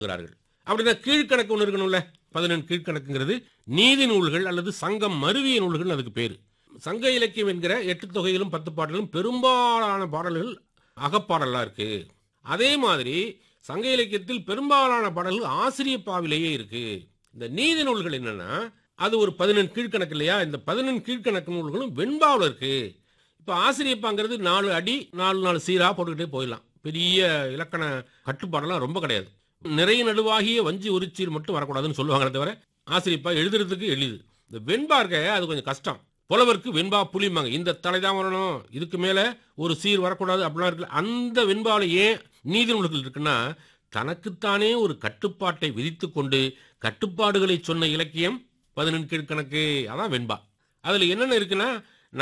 இருக்கிறார்கள் அப்படின்னா கீழ்கணக்கு ஒன்று இருக்கணும்ல பதினெண் கீழ்கணக்குங்கிறது நீதி நூல்கள் அல்லது சங்கம் மருவிய நூல்கள் அதுக்கு பேரு சங்க இலக்கியம் என்கிற எட்டு தொகைகளும் பத்து பாடல்களும் பெரும்பாலான பாடல்கள் அகப்பாடலா இருக்கு அதே மாதிரி சங்க இலக்கியத்தில் பெரும்பாலான பாடல்கள் ஆசிரிய பாவிலேயே இருக்கு இந்த நீதி நூல்கள் என்னன்னா அது ஒரு பதினெண் கீழ்கணக்கு இல்லையா இந்த பதினெண் கீழ்கணக்கு நூல்களும் வெண்பாவில் இருக்கு இப்போ ஆசிரியப்பாங்கிறது நாலு அடி நாலு நாலு சீரா போட்டுக்கிட்டே போயிடலாம் பெரிய இலக்கண கட்டுப்பாடெல்லாம் ரொம்ப கிடையாது நிறைய நடுவாகிய வஞ்சி உரிச்சீர் மட்டும் வரக்கூடாதுன்னு சொல்லுவாங்களே தவிர ஆசிரியப்பா எழுதுறதுக்கு எளிது இந்த வெண்பா இருக்க அது கொஞ்சம் கஷ்டம் புலவருக்கு வெண்பா புளியுமாங்க இந்த தலை தான் வரணும் இதுக்கு மேல ஒரு சீர் வரக்கூடாது அப்படிலாம் இருக்குல்ல அந்த வெண்பாவில் ஏன் நீதி நூல்கள் இருக்குன்னா தனக்குத்தானே ஒரு கட்டுப்பாட்டை விதித்து கொண்டு கட்டுப்பாடுகளை சொன்ன இலக்கியம் பதினெண் கீழ்கணக்கு அதான் வெண்பா அதுல என்னென்ன இருக்குன்னா